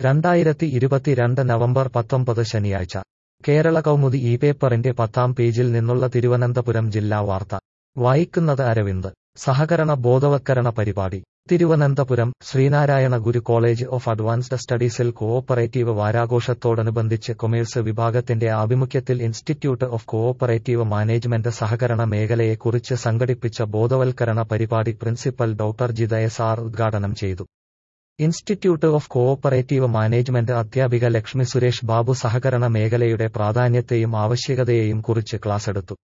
രണ്ടായിരത്തി ഇരുപത്തിരണ്ട് നവംബർ പത്തൊമ്പത് ശനിയാഴ്ച കേരള കൗമുദി ഈ പേപ്പറിന്റെ പത്താം പേജിൽ നിന്നുള്ള തിരുവനന്തപുരം ജില്ലാ വാർത്ത വായിക്കുന്നത് അരവിന്ദ് സഹകരണ ബോധവത്കരണ പരിപാടി Thiruvananthapuram Sreenarayana Guru college of advanced സ്റ്റഡീസിൽ കോഓപ്പറേറ്റീവ് വാരാഘോഷത്തോടനുബന്ധിച്ച് കൊമേഴ്സ് വിഭാഗത്തിന്റെ ആഭിമുഖ്യത്തിൽ ഇൻസ്റ്റിറ്റ്യൂട്ട് ഓഫ് കോഓപ്പറേറ്റീവ് മാനേജ്മെന്റ് സഹകരണ മേഖലയെക്കുറിച്ച് സംഘടിപ്പിച്ച ബോധവൽക്കരണ പരിപാടി principal doctor Jitha S R ഉദ്ഘാടനം ചെയ്തു ഇൻസ്റ്റിറ്റ്യൂട്ട് ഓഫ് കോഓപ്പറേറ്റീവ് മാനേജ്മെന്റ് അധ്യാപിക ലക്ഷ്മി സുരേഷ് ബാബു സഹകരണ മേഖലയുടെ പ്രാധാന്യത്തെയും ആവശ്യകതയെയും കുറിച്ച് ക്ലാസെടുത്തു